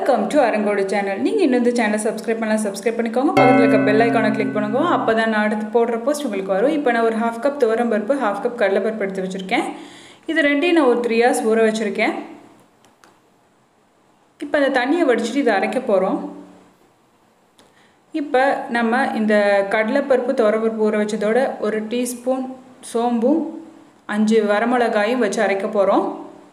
welcome to அரங்கோடு channel நீங்கள் இன்னும் இந்த சேனலை சப்ஸ்கிரைப் பண்ணலாம் சப்ஸ்கிரைப் பண்ணிக்கோங்க பக்கத்தில் இருக்க பெல் ஐக்கானை கிளிக் பண்ணுங்க அப்போ தான் நான் அடுத்து போடுற போஸ்ட் உங்களுக்கு வரும் இப்போ நான் ஒரு ஹாஃப் கப் துவரம் பருப்பு ஹாஃப் கப் கடலைப்பருப்பு எடுத்து வச்சுருக்கேன் இது ரெண்டையும் நான் ஒரு த்ரீ ஹவர்ஸ் ஊற வச்சுருக்கேன் இப்போ அந்த தண்ணியை வடிச்சிட்டு இதை அரைக்க போகிறோம் இப்போ நம்ம இந்த கடலைப்பருப்பு துவரப்பருப்பு ஊற வச்சதோட ஒரு டீஸ்பூன் சோம்பும் அஞ்சு வரமிளகாயும் வச்சு அரைக்க போகிறோம்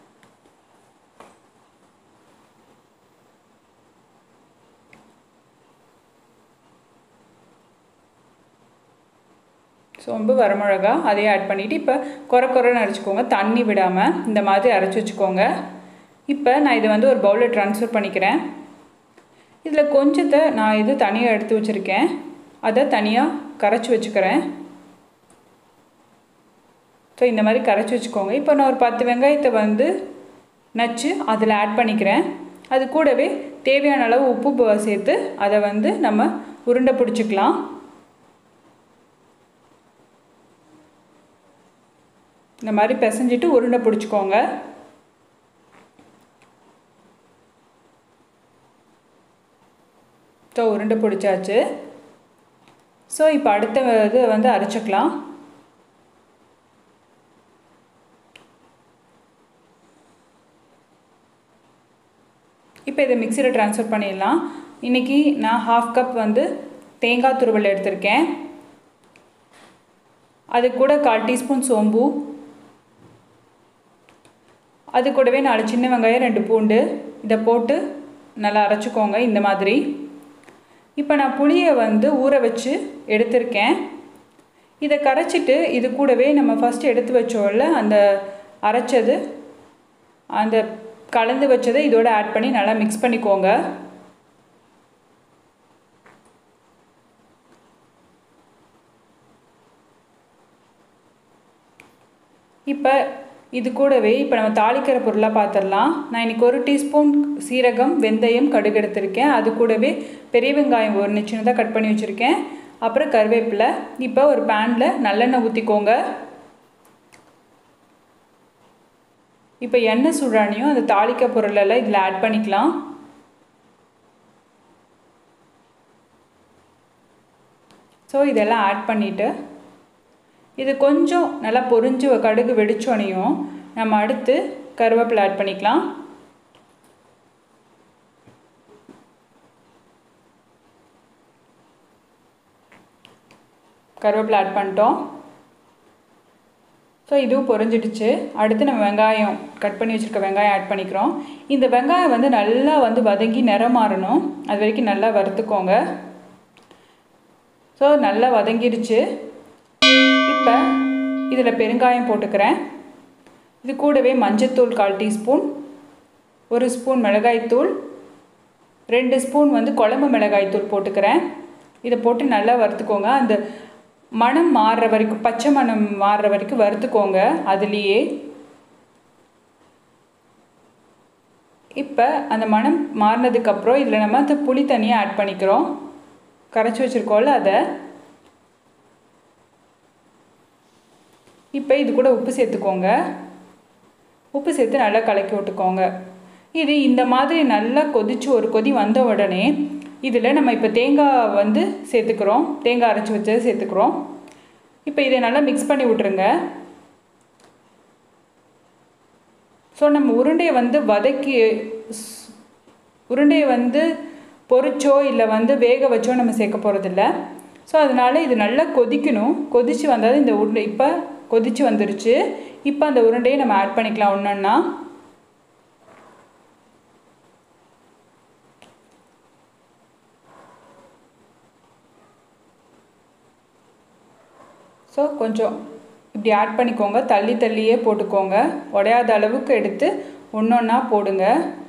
சோம்பு வரமிளகா அதையும் ஆட் பண்ணிவிட்டு இப்போ குறை குறைன்னு அரைச்சிக்கோங்க தண்ணி விடாமல் இந்த மாதிரி அரைச்சி வச்சுக்கோங்க இப்போ நான் இதை வந்து ஒரு பவுலில் ட்ரான்ஸ்ஃபர் பண்ணிக்கிறேன் இதில் கொஞ்சத்தை நான் இது தனியாக எடுத்து வச்சுருக்கேன் அதை தனியாக கரைச்சி வச்சுக்கிறேன் ஸோ இந்த மாதிரி கரைச்சி வச்சுக்கோங்க இப்போ நான் ஒரு பத்து வெங்காயத்தை வந்து நச்சு அதில் ஆட் பண்ணிக்கிறேன் அது கூடவே தேவையான அளவு உப்பு சேர்த்து அதை வந்து நம்ம உருண்டை பிடிச்சிக்கலாம் இந்த மாதிரி பிசைஞ்சிட்டு உருண்டை பிடிச்சிக்கோங்க ஸோ உருண்டை பிடிச்சாச்சு ஸோ இப்போ அடுத்த இது வந்து அரைச்சிக்கலாம் இப்போ இதை மிக்சியில் ட்ரான்ஸ்ஃபர் பண்ணிடலாம் இன்றைக்கி நான் ஹாஃப் கப் வந்து தேங்காய் துருவல் எடுத்திருக்கேன் அது கூட கால் டீஸ்பூன் சோம்பு அது கூடவே நாலு சின்ன வெங்காயம் ரெண்டு பூண்டு இதை போட்டு நல்லா அரைச்சிக்கோங்க இந்த மாதிரி இப்போ நான் புளியை வந்து ஊற வச்சு எடுத்திருக்கேன் இதை கரைச்சிட்டு இது கூடவே நம்ம ஃபஸ்ட்டு எடுத்து வச்சோம்ல அந்த அரைச்சது அந்த கலந்து வச்சதை இதோட ஆட் பண்ணி நல்லா மிக்ஸ் பண்ணிக்கோங்க இப்போ இது கூடவே இப்போ நம்ம தாளிக்கிற பொருளாக பார்த்துடலாம் நான் இன்றைக்கி ஒரு டீஸ்பூன் சீரகம் வெந்தயம் கடுகு எடுத்திருக்கேன் அது கூடவே பெரிய வெங்காயம் ஒரு சின்னதாக கட் பண்ணி வச்சுருக்கேன் அப்புறம் கருவேப்பிலை இப்போ ஒரு பேனில் நல்லெண்ணெய் ஊற்றிக்கோங்க இப்போ எண்ணெய் சுடானியும் அந்த தாளிக்க பொருளெல்லாம் இதில் ஆட் பண்ணிக்கலாம் ஸோ இதெல்லாம் ஆட் பண்ணிவிட்டு இது கொஞ்சம் நல்லா பொரிஞ்சு கடுகு வெடிச்சோனையும் நம்ம அடுத்து கருவேப்பிலை ஆட் பண்ணிக்கலாம் கருவேப்பிலை ஆட் பண்ணிட்டோம் ஸோ இதுவும் பொரிஞ்சிடுச்சு அடுத்து நம்ம வெங்காயம் கட் பண்ணி வச்சுருக்க வெங்காயம் ஆட் பண்ணிக்கிறோம் இந்த வெங்காயம் வந்து நல்லா வந்து வதங்கி நிறம் மாறணும் அது வரைக்கும் நல்லா வறுத்துக்கோங்க ஸோ நல்லா வதங்கிடுச்சு இப்போ இதில் பெருங்காயம் போட்டுக்கிறேன் இது கூடவே மஞ்சத்தூள் கால் டீஸ்பூன் ஒரு ஸ்பூன் மிளகாய்த்தூள் ரெண்டு ஸ்பூன் வந்து குழம்பு மிளகாய்த்தூள் போட்டுக்கிறேன் இதை போட்டு நல்லா வறுத்துக்கோங்க அந்த மணம் மாறுற வரைக்கும் பச்சை மணம் மாறுற வரைக்கும் வறுத்துக்கோங்க அதுலேயே இப்போ அந்த மணம் மாறினதுக்கப்புறம் இதில் நம்ம அந்த புளி தண்ணியை ஆட் பண்ணிக்கிறோம் கரைச்சி வச்சுருக்கோம்ல அதை இப்போ இது கூட உப்பு சேர்த்துக்கோங்க உப்பு சேர்த்து நல்லா கலக்கி விட்டுக்கோங்க இது இந்த மாதிரி நல்லா கொதித்து ஒரு கொதி வந்த உடனே இதில் நம்ம இப்போ தேங்காய் வந்து சேர்த்துக்கிறோம் தேங்காய் அரைச்சி வச்சதை சேர்த்துக்கிறோம் இப்போ இதை நல்லா மிக்ஸ் பண்ணி விட்ருங்க ஸோ நம்ம உருண்டையை வந்து வதக்கி உருண்டையை வந்து பொறிச்சோ இல்லை வந்து வேக வச்சோ நம்ம சேர்க்க போகிறதில்ல ஸோ அதனால் இது நல்லா கொதிக்கணும் கொதித்து வந்தால் இந்த உருண்டை இப்போ கொதித்து வந்துருச்சு இப்போ அந்த உருண்டையை நம்ம ஆட் பண்ணிக்கலாம் ஒன்றுன்னா ஸோ கொஞ்சம் இப்படி ஆட் பண்ணிக்கோங்க தள்ளி தள்ளியே போட்டுக்கோங்க உடையாத அளவுக்கு எடுத்து ஒன்று ஒன்றா போடுங்க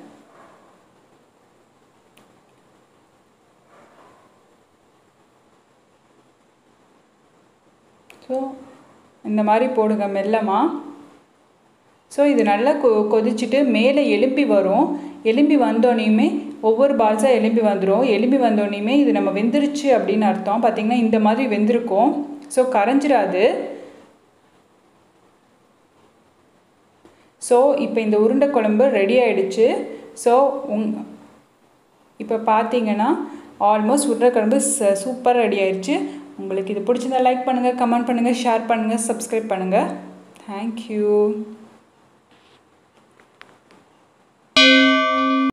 ஸோ இந்த மாதிரி போடுங்க மெல்லமாக ஸோ இது நல்லா கொ கொதிச்சுட்டு மேலே எலும்பி வரும் எலும்பி வந்தோடனையுமே ஒவ்வொரு பால்ஸாக எலும்பி வந்துடும் எலும்பி வந்தோடனையுமே இது நம்ம வெந்துருச்சு அப்படின்னு அர்த்தம் பார்த்திங்கன்னா இந்த மாதிரி வெந்திருக்கும் ஸோ கரைஞ்சிடாது ஸோ இப்போ இந்த உருண்டை குழம்பு ரெடி ஆயிடுச்சு ஸோ உங் இப்போ பார்த்தீங்கன்னா ஆல்மோஸ்ட் உருளைக்கிழங்கு ச சூப்பர் ரெடி ஆயிடுச்சு உங்களுக்கு இது பிடிச்சிருந்தா லைக் பண்ணுங்கள் கமெண்ட் பண்ணுங்கள் ஷேர் பண்ணுங்கள் சப்ஸ்கிரைப் பண்ணுங்கள் தேங்க்யூ